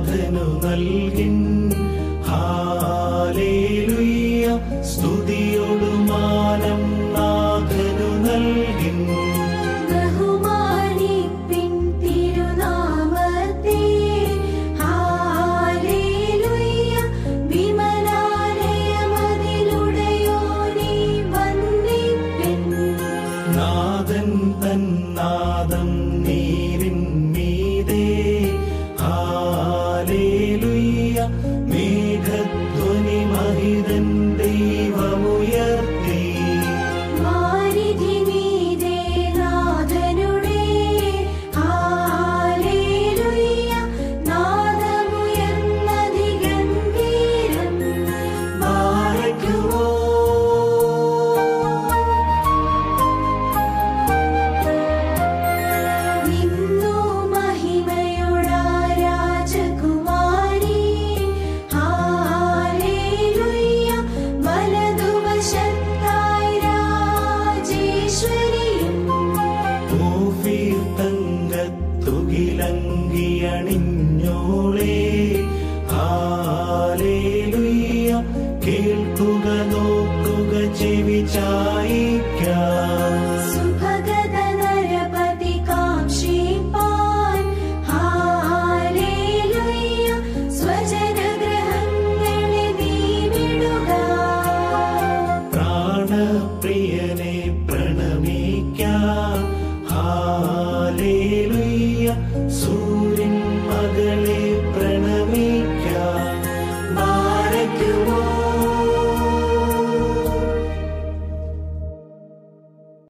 നാഥനു നൽകിൻ hallelujah സ്തുതിയൊടു മാനം നാഥനു നൽകിൻ ബഹുമാനിപ്പിൻ തിരുനാമത്തെ hallelujah വിമലാലയമതിലുടയോനെ വന്ദിപ്പിൻ നാഥൻ തന്നാദം നീരിൻ മീതേ hallelujah മേഘധ്വനി മഹിതൻ ദൈവമുയർത്തി വാരിധി മീതെ നാഥനുടെ ഹല്ലേലൂയ നാദമുയർന്നതിഗംഭീരം ബാരക്കുമോ നിന്നു മഹിമയോടാ രാജകുമാരി ഹല്ലേലൂയ വലതുവശത്തായി രാജേശ്വരിയും ഓഫീർ തങ്കത്തുകിലങ്കിയണിഞ്ഞോളേ ഹാലേലുയ്യ കേൾക്കുക നോക്കുക ചെവി ചായിക്കാം